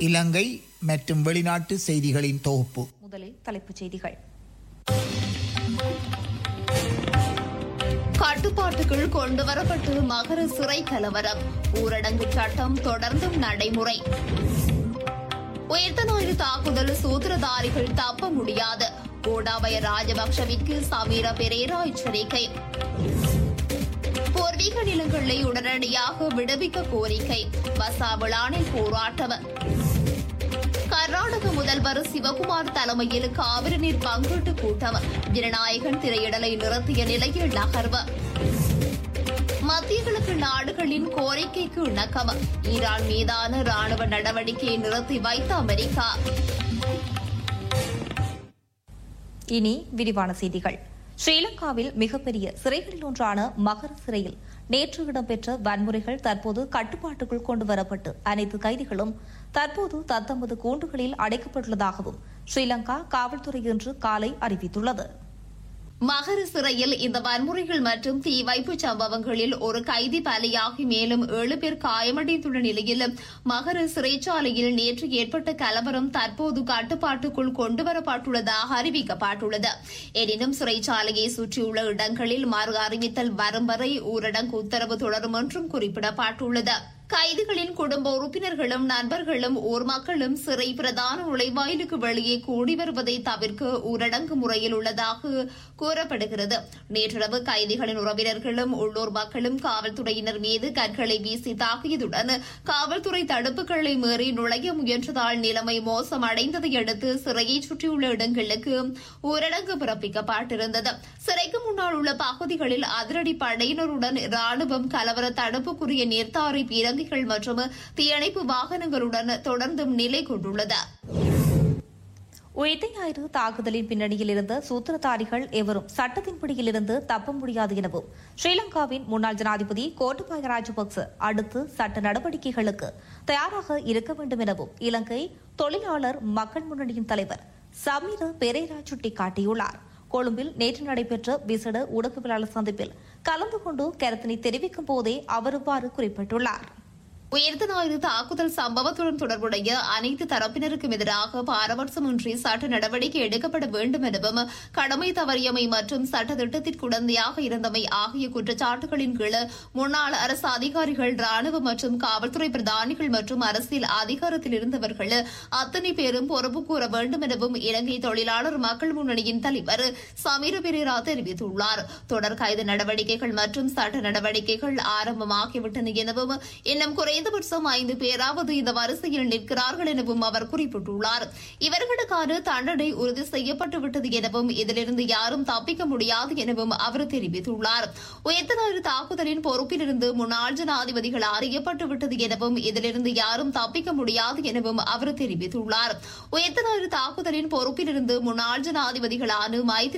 இலங்கை மற்றும் வெளிநாட்டு செய்திகளின் தொகுப்பு முதலில் தலைப்புச் செய்திகள் கட்டுப்பாட்டுக்குள் கொண்டுவரப்பட்டு மகர சிறை கலவரம் ஊரடங்கு சட்டம் தொடர்ந்தும் நடைமுறை உயிர்த்த நோய் தாக்குதல் சூத்திரதாரிகள் தப்ப முடியாது கோடாபய ராஜபக்ஷவிற்கு சமீர பெரேரா எச்சரிக்கை பூர்வீக நிலங்களை உடனடியாக விடுவிக்க கோரிக்கை வசாவிளானில் போராட்டம் கர்நாடக முதல்வர் சிவகுமார் தலைமையில் காவிரி நீர் பங்கீட்டு கூட்டம் ஜனநாயகன் திரையிடலை நிறுத்திய நிலையில் நகர்வு மத்திய கிழக்கு நாடுகளின் கோரிக்கைக்கு இணக்கம் ஈரான் மீதான ராணுவ நடவடிக்கையை நிறுத்தி வைத்த அமெரிக்கா இனி விரிவான செய்திகள் ஸ்ரீலங்காவில் மிகப்பெரிய சிறைகளில் ஒன்றான மகர சிறையில் நேற்று இடம்பெற்ற வன்முறைகள் தற்போது கட்டுப்பாட்டுக்குள் கொண்டுவரப்பட்டு அனைத்து கைதிகளும் தற்போது தத்தமது கூண்டுகளில் அடைக்கப்பட்டுள்ளதாகவும் ஸ்ரீலங்கா காவல்துறை இன்று காலை அறிவித்துள்ளது மகர சிறையில் இந்த வன்முறைகள் மற்றும் தீ வைப்பு சம்பவங்களில் ஒரு கைதி பலியாகி மேலும் ஏழு பேர் காயமடைந்துள்ள நிலையில் மகர சிறைச்சாலையில் நேற்று ஏற்பட்ட கலவரம் தற்போது கட்டுப்பாட்டுக்குள் கொண்டுவரப்பட்டுள்ளதாக அறிவிக்கப்பட்டுள்ளது எனினும் சிறைச்சாலையை சுற்றியுள்ள இடங்களில் மறு அறிவித்தல் வரும் வரை ஊரடங்கு உத்தரவு தொடரும் என்றும் குறிப்பிடப்பட்டுள்ளது கைதிகளின் குடும்ப உறுப்பினர்களும் நண்பர்களும் ஊர் மக்களும் சிறை பிரதான நுழைவாயிலுக்கு வெளியே கூடி வருவதை தவிர்க்க ஊரடங்கு முறையில் உள்ளதாக கூறப்படுகிறது நேற்றிரவு கைதிகளின் உறவினர்களும் உள்ளூர் மக்களும் காவல்துறையினர் மீது கற்களை வீசி தாக்கியதுடன் காவல்துறை தடுப்புகளை மீறி நுழைய முயன்றதால் நிலைமை மோசமடைந்ததை அடுத்து சிறையை சுற்றியுள்ள இடங்களுக்கு ஊரடங்கு பிறப்பிக்கப்பட்டிருந்தது சிறைக்கு முன்னால் உள்ள பகுதிகளில் அதிரடி படையினருடன் ராணுவம் கலவர தடுப்புக்குரிய நீர்த்தாரை பீரங்கிகள் மற்றும் தீயணைப்பு வாகனங்களுடன் தொடர்ந்தும் நிலை கொண்டுள்ளது உயிர்த்த ஞாயிறு தாக்குதலின் பின்னணியில் இருந்த சூத்திரதாரிகள் எவரும் சட்டத்தின் பிடியில் இருந்து தப்ப முடியாது எனவும் ஸ்ரீலங்காவின் முன்னாள் ஜனாதிபதி கோட்டபாய ராஜபக்ச அடுத்து சட்ட நடவடிக்கைகளுக்கு தயாராக இருக்க வேண்டும் எனவும் இலங்கை தொழிலாளர் மக்கள் முன்னணியின் தலைவர் சமீர பெரேரா சுட்டிக்காட்டியுள்ளார் கொழும்பில் நேற்று நடைபெற்ற விசேட ஊடகவியலாளர் சந்திப்பில் கலந்து கொண்டு கருத்தினை தெரிவிக்கும் போதே அவர் இவ்வாறு குறிப்பிட்டுள்ளார் உயிர்த்த ஞாயிறு தாக்குதல் சம்பவத்துடன் தொடர்புடைய அனைத்து தரப்பினருக்கும் எதிராக பாரபட்சமின்றி சட்ட நடவடிக்கை எடுக்கப்பட வேண்டும் எனவும் கடமை தவறியமை மற்றும் சட்ட திட்டத்திற்கு உடந்தையாக இருந்தமை ஆகிய குற்றச்சாட்டுகளின் கீழ் முன்னாள் அரசு அதிகாரிகள் ராணுவ மற்றும் காவல்துறை பிரதானிகள் மற்றும் அரசியல் அதிகாரத்தில் இருந்தவர்கள் அத்தனை பேரும் பொறுப்பு கூற வேண்டும் எனவும் இலங்கை தொழிலாளர் மக்கள் முன்னணியின் தலைவர் சமீர பெரேரா தெரிவித்துள்ளார் தொடர் கைது நடவடிக்கைகள் மற்றும் சட்ட நடவடிக்கைகள் ஆரம்பமாகிவிட்டன எனவும் இன்னும் குறைந்தபட்சம் ஐந்து பேராவது இந்த வரிசையில் நிற்கிறார்கள் எனவும் அவர் குறிப்பிட்டுள்ளார் இவர்களுக்கான தண்டனை உறுதி செய்யப்பட்டுவிட்டது எனவும் இதிலிருந்து யாரும் தப்பிக்க முடியாது எனவும் அவர் தெரிவித்துள்ளார் உயர்த்த ஞாயிறு தாக்குதலின் பொறுப்பிலிருந்து முன்னாள் ஜனாதிபதிகள் அறியப்பட்டுவிட்டது எனவும் இதிலிருந்து யாரும் தப்பிக்க முடியாது எனவும் அவர் தெரிவித்துள்ளார் உயர்த்த ஞாயிறு தாக்குதலின் பொறுப்பிலிருந்து முன்னாள் ஜனாதிபதிகளான மைத்ரி